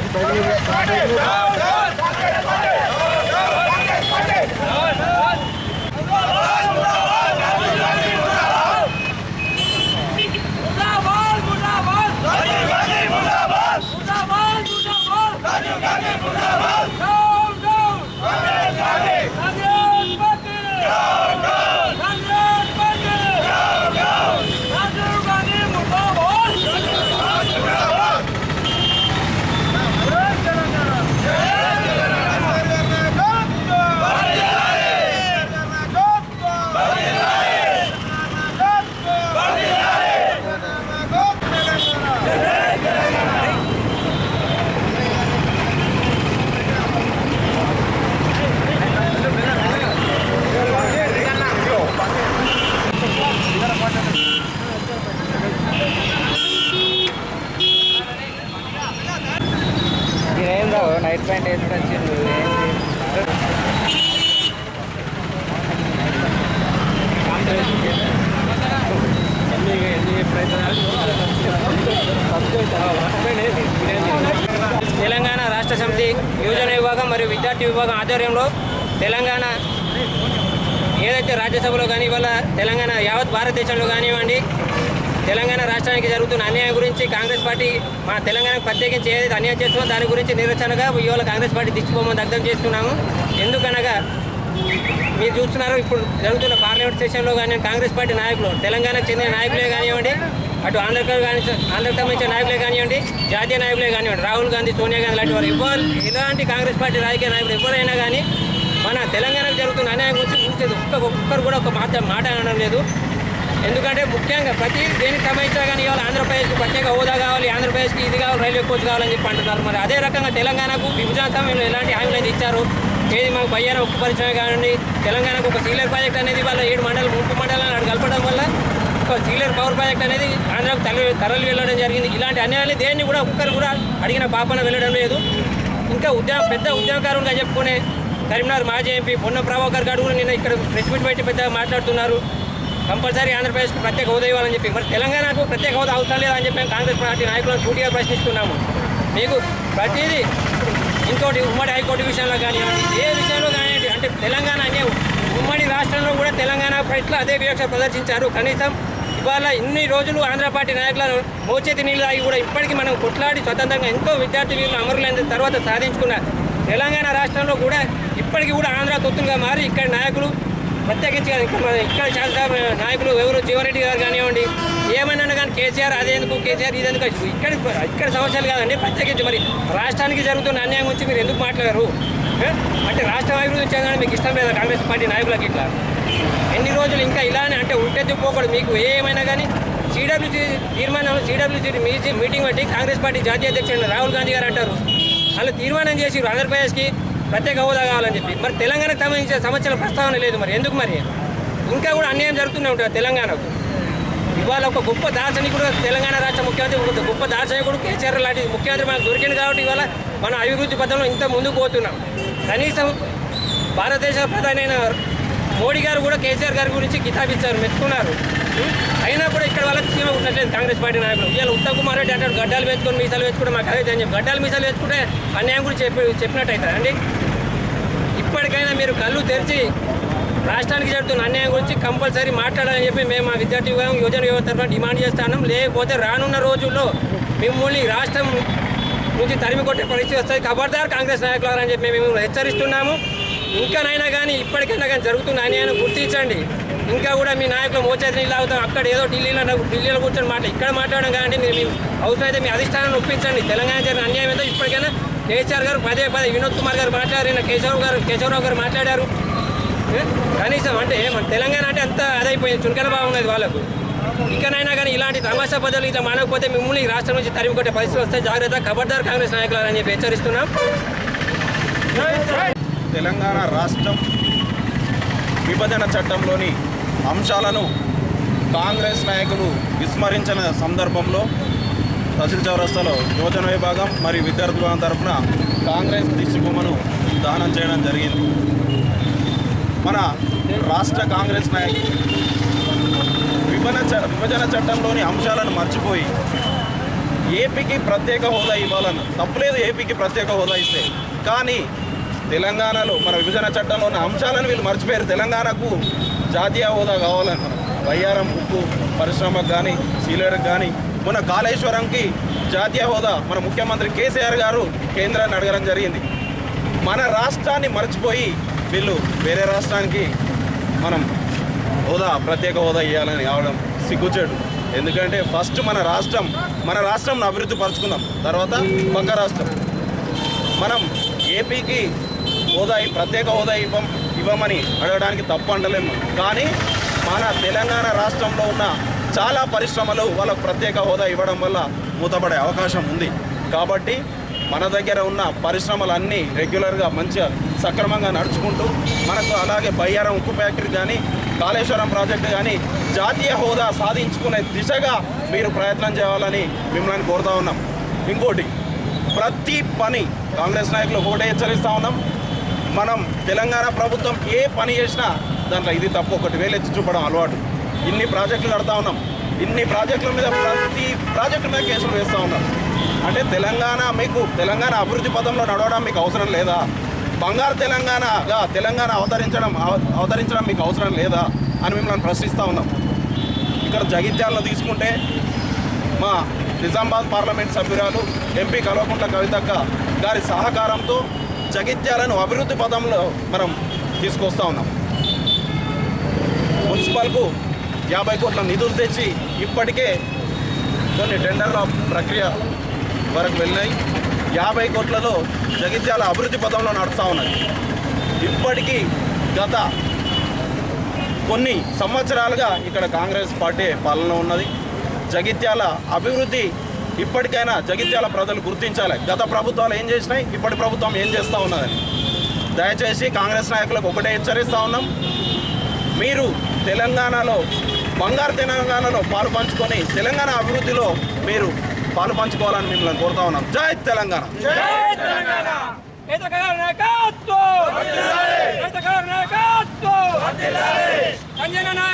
मुर्दाबाद मुर्दाबाद राजीव गांधी मुर्दाबाद मुर्दाबाद मुर्दाबाद राजीव गांधी मुर्दाबाद down down Congress party Congress party down down Congress party down down Rajiv Gandhi मुर्दाबाद राजीव गांधी मुर्दाबाद ఏం రావు నైట్ ప్యాంట్ వేసుకొని వచ్చిండు తెలంగాణ రాష్ట్ర సమితి యువజన విభాగం మరియు విద్యార్థి విభాగం ఆధ్వర్యంలో తెలంగాణ ఏదైతే రాజ్యసభలో కానీ ఇవాళ తెలంగాణ యావత్ భారతదేశంలో కానివ్వండి తెలంగాణ రాష్ట్రానికి జరుగుతున్న అన్యాయం గురించి కాంగ్రెస్ పార్టీ మా తెలంగాణకు ప్రత్యేకించి ఏదైతే అన్యాయం చేస్తుందో దాని గురించి నిరసనగా ఇవాళ కాంగ్రెస్ పార్టీ దిచ్చిపోమని దగ్ధం చేస్తున్నాము ఎందుకనగా మీరు చూస్తున్నారు ఇప్పుడు జరుగుతున్న పార్లమెంట్ సెషన్లో కానీ కాంగ్రెస్ పార్టీ నాయకులు తెలంగాణకు చెందిన నాయకులే కానివ్వండి అటు ఆంధ్రప్రదేశ్ కానీ ఆంధ్రకు సంబంధించిన నాయకులే కానివ్వండి జాతీయ నాయకులే కానివ్వండి రాహుల్ గాంధీ సోనియా గాంధీ లాంటి వారు ఎవరు ఎలాంటి కాంగ్రెస్ పార్టీ రాజకీయ నాయకులు ఎవరైనా కానీ మన తెలంగాణకు జరుగుతున్న అన్యాయం గురించి చూసేది ఒక్క ఒక్కరు కూడా ఒక మాట మాట అనడం లేదు ఎందుకంటే ముఖ్యంగా ప్రతి దేనికి సంబంధించినా కానీ ఇవాళ ఆంధ్రప్రదేశ్కి ప్రత్యేక హోదా కావాలి ఆంధ్రప్రదేశ్కి ఇది కావాలి రైల్వే కోచ్ కావాలని చెప్పి అంటున్నారు మరి అదే రకంగా తెలంగాణకు విభజన సమయంలో ఎలాంటి హామీలు అయితే ఇచ్చారు ఏది మాకు బయ్యాన ఉక్కు పరిశ్రమ కానివ్వండి తెలంగాణకు ఒక సీలర్ ప్రాజెక్ట్ అనేది వాళ్ళ ఏడు మండలం ముప్పు మండలాలను అక్కడ కలపడం వల్ల ఒక సీలర్ పవర్ ప్రాజెక్ట్ అనేది ఆంధ్రాకు తరలి తరలి వెళ్ళడం జరిగింది ఇలాంటి అన్యాయాలు దేన్ని కూడా ఒక్కరు కూడా అడిగిన పాపన వెళ్ళడం లేదు ఇంకా ఉద్యమ పెద్ద ఉద్యమకారులుగా చెప్పుకునే కరీంనగర్ మాజీ ఎంపీ పొన్న ప్రభాకర్ గారు కూడా నిన్న ఇక్కడ ప్రెస్ మీట్ పెట్టి పెద్దగా మాట్లాడుతున్నారు కంపల్సరీ ఆంధ్రప్రదేశ్కి ప్రత్యేక హోదా ఇవ్వాలని చెప్పి మరి తెలంగాణకు ప్రత్యేక హోదా అవసరం లేదని చెప్పి మేము కాంగ్రెస్ పార్టీ నాయకులను సూటిగా ప్రశ్నిస్తున్నాము మీకు ప్రతిదీ ఇంకోటి ఉమ్మడి హైకోర్టు విషయంలో కానివ్వండి ఏ విషయంలో కానివ్వండి అంటే తెలంగాణ అనే ఉమ్మడి రాష్ట్రంలో కూడా తెలంగాణ పట్ల అదే వివక్ష ప్రదర్శించారు కనీసం ఇవాళ ఇన్ని రోజులు ఆంధ్ర పార్టీ నాయకులను మోచేతి నీళ్ళు తాగి కూడా ఇప్పటికీ మనం కొట్లాడి స్వతంత్రంగా ఎంతో విద్యార్థి వీళ్ళు అమరులైన తర్వాత సాధించుకున్న తెలంగాణ రాష్ట్రంలో కూడా ఇప్పటికీ కూడా ఆంధ్ర తొత్తులుగా మారి ఇక్కడ నాయకులు ప్రత్యేకించి ఇక్కడ మన ఇక్కడ శాసనసభ నాయకులు ఎవరు జీవన్రెడ్డి గారు కానివ్వండి ఏమైనా కానీ కేసీఆర్ అదేందుకు కేసీఆర్ ఇదేందుకు ఇక్కడ ఇక్కడ సమస్యలు కాదండి ప్రత్యేకించి మరి రాష్ట్రానికి జరుగుతున్న అన్యాయం గురించి మీరు ఎందుకు మాట్లాడారు ఏ? అంటే రాష్ట్ర అభివృద్ధి చెందని మీకు ఇష్టం లేదా కాంగ్రెస్ పార్టీ నాయకులకి ఇట్లా ఎన్ని రోజులు ఇంకా ఇలానే అంటే ఉంటే పోకూడదు మీకు ఏమైనా కానీ సిడబ్ల్యూసీ తీర్మానం సిడబ్ల్యూసీ మీటింగ్ పెట్టి కాంగ్రెస్ పార్టీ జాతీయ అధ్యక్షుడు రాహుల్ గాంధీ గారు అంటారు వాళ్ళు తీర్మానం చేసి ఆంధ్రప్రదేశ్కి ప్రత్యేక హోదా కావాలని చెప్పి మరి తెలంగాణకు సంబంధించిన సమస్యల ప్రస్తావన లేదు మరి ఎందుకు మరి ఇంకా కూడా అన్యాయం జరుగుతూనే ఉంటుంది తెలంగాణకు ఇవాళ ఒక గొప్ప దార్శనికుడు తెలంగాణ రాష్ట్ర ముఖ్యమంత్రి ఒక గొప్ప దార్శనికుడు కేసీఆర్ లాంటి ముఖ్యమంత్రి మనకు దొరికింది కాబట్టి ఇవాళ మన అభివృద్ధి పథంలో ఇంత ముందుకు పోతున్నాం కనీసం భారతదేశ ప్రధాని అయిన మోడీ గారు కూడా కేసీఆర్ గారి గురించి కితాబ్ ఇచ్చారు మెచ్చుకున్నారు ఉం? అయినా కూడా ఇక్కడ వాళ్ళకి సీమ ఉండట్లేదు కాంగ్రెస్ పార్టీ నాయకులు ఇవాళ ఉత్తమ్ కుమార్ రెడ్డి అంటాడు గడ్డాలు వేసుకొని మీసాలు వేసుకుంటే మాకు అదే అని చెప్పి గడ్డాలు మీసాలు వేసుకుంటే అన్యాయం గురించి చెప్పి చెప్పినట్టు అవుతుంది అండి ఇప్పటికైనా మీరు కళ్ళు తెరిచి రాష్ట్రానికి జరుగుతున్న అన్యాయం గురించి కంపల్సరీ మాట్లాడాలని చెప్పి మేము మా విద్యార్థి విభాగం యువజన యువత తరఫున డిమాండ్ చేస్తాను లేకపోతే రానున్న రోజుల్లో మిమ్మల్ని రాష్ట్రం నుంచి తరిమి కొట్టే పరిస్థితి వస్తుంది ఖబర్దార్ కాంగ్రెస్ నాయకులు అని చెప్పి మేము హెచ్చరిస్తున్నాము ఇంకానైనా కానీ ఇప్పటికైనా కానీ జరుగుతున్న అన్యాయాన్ని గుర్తించండి ఇంకా కూడా మీ నాయకులు మోచేతి నీళ్ళు అవుతాం అక్కడ ఏదో ఢిల్లీలో ఢిల్లీలో కూర్చొని మాట ఇక్కడ మాట్లాడడం కానీ మీరు మీ అవసరమైతే మీ అధిష్టానాన్ని ఒప్పించండి తెలంగాణ జరిగిన అన్యాయం ఏంటో ఇప్పటికైనా కేసీఆర్ గారు పదే పదే వినోద్ కుమార్ గారు మాట్లాడారు నిన్న కేశవ్ గారు కేశవరావు గారు మాట్లాడారు ఏ? కనీసం అంటే మన తెలంగాణ అంటే అంత అదైపోయింది చునకన బాగున్నది వాళ్ళకు ఇకనైనా కానీ ఇలాంటి తమాషా పద్ధతులు ఇట్లా మానకపోతే మిమ్మల్ని ఈ రాష్ట్రం నుంచి తరిమి కొట్టే పరిస్థితి వస్తే జాగ్రత్త ఖబర్దార్ కాంగ్రెస్ నాయకులు అని చెప్పి హెచ్చరిస్తున్నాం తెలంగాణ రాష్ట్రం విభజన చట్టంలోని అంశాలను కాంగ్రెస్ నాయకులు విస్మరించిన సందర్భంలో తహసీల్ చౌరస్తాలో యువజన విభాగం మరియు విద్యార్థి విభాగం తరఫున కాంగ్రెస్ దిష్టిబొమ్మను దానం చేయడం జరిగింది మన రాష్ట్ర కాంగ్రెస్ నాయకులు విభజన చ విభజన చట్టంలోని అంశాలను మర్చిపోయి ఏపీకి ప్రత్యేక హోదా ఇవ్వాలన్న తప్పలేదు ఏపీకి ప్రత్యేక హోదా ఇస్తే కానీ తెలంగాణలో మన విభజన చట్టంలో ఉన్న అంశాలను వీళ్ళు మర్చిపోయారు తెలంగాణకు జాతీయ హోదా కావాలని బయ్యారం ఉక్కు పరిశ్రమకు కానీ సీలేరుకు కానీ మన కాళేశ్వరంకి జాతీయ హోదా మన ముఖ్యమంత్రి కేసీఆర్ గారు కేంద్రాన్ని అడగడం జరిగింది మన రాష్ట్రాన్ని మర్చిపోయి వీళ్ళు వేరే రాష్ట్రానికి మనం హోదా ప్రత్యేక హోదా ఇవ్వాలని కావడం సిగ్గుచేడు ఎందుకంటే ఫస్ట్ మన రాష్ట్రం మన రాష్ట్రం అభివృద్ధి పరుచుకుందాం తర్వాత పక్క రాష్ట్రం మనం ఏపీకి హోదా ప్రత్యేక హోదా ఇవ్వం ఇవ్వమని అడగడానికి తప్పు అంటలేము కానీ మన తెలంగాణ రాష్ట్రంలో ఉన్న చాలా పరిశ్రమలు వాళ్ళకు ప్రత్యేక హోదా ఇవ్వడం వల్ల మూతపడే అవకాశం ఉంది కాబట్టి మన దగ్గర ఉన్న పరిశ్రమలన్నీ రెగ్యులర్గా మంచిగా సక్రమంగా నడుచుకుంటూ మనకు అలాగే బయ్యారం ఉక్కు ఫ్యాక్టరీ కానీ కాళేశ్వరం ప్రాజెక్టు కానీ జాతీయ హోదా సాధించుకునే దిశగా మీరు ప్రయత్నం చేయాలని మిమ్మల్ని కోరుతా ఉన్నాం ఇంకోటి ప్రతి పని కాంగ్రెస్ నాయకులు ఒకటే హెచ్చరిస్తా ఉన్నాం మనం తెలంగాణ ప్రభుత్వం ఏ పని చేసినా దాంట్లో ఇది తప్పు ఒకటి వేలు ఎత్తి చూపడం అలవాటు ఇన్ని ప్రాజెక్టులు కడతా ఉన్నాం ఇన్ని ప్రాజెక్టుల మీద ప్రతి ప్రాజెక్టు మీద కేసులు వేస్తూ ఉన్నాం అంటే తెలంగాణ మీకు తెలంగాణ అభివృద్ధి పథంలో నడవడం మీకు అవసరం లేదా బంగారు తెలంగాణగా తెలంగాణ అవతరించడం అవ- అవతరించడం మీకు అవసరం లేదా అని మిమ్మల్ని ప్రశ్నిస్తూ ఉన్నాం ఇక్కడ జగిత్యాలను తీసుకుంటే మా నిజామాబాద్ పార్లమెంట్ సభ్యురాలు ఎంపీ కల్వకుంట్ల కవితక్క గారి సహకారంతో జగిత్యాలను అభివృద్ధి పదంలో మనం తీసుకొస్తా ఉన్నాం మున్సిపల్కు యాభై కోట్ల నిధులు తెచ్చి ఇప్పటికే కొన్ని టెండర్ల ప్రక్రియ వరకు వెళ్ళినాయి యాభై కోట్లలో జగిత్యాల అభివృద్ధి పదంలో నడుస్తూ ఉన్నది ఇప్పటికీ గత కొన్ని సంవత్సరాలుగా ఇక్కడ కాంగ్రెస్ పార్టీ పాలన ఉన్నది జగిత్యాల అభివృద్ధి ఇప్పటికైనా జగిత్యాల ప్రజలు గుర్తించాలి గత ప్రభుత్వాలు ఏం చేసినాయి ఇప్పటి ప్రభుత్వం ఏం చేస్తూ ఉన్నదని దయచేసి కాంగ్రెస్ నాయకులకు ఒకటే హెచ్చరిస్తూ ఉన్నాం మీరు తెలంగాణలో బంగారు తెలంగాణలో పాలు పంచుకొని తెలంగాణ అభివృద్ధిలో మీరు పాలు పంచుకోవాలని మిమ్మల్ని కోరుతా ఉన్నాం జై తెలంగాణ జై తెలంగాణ కేంద్ర నాయకత్వం రైతు నాయకత్వం సంజన నాయకత్వం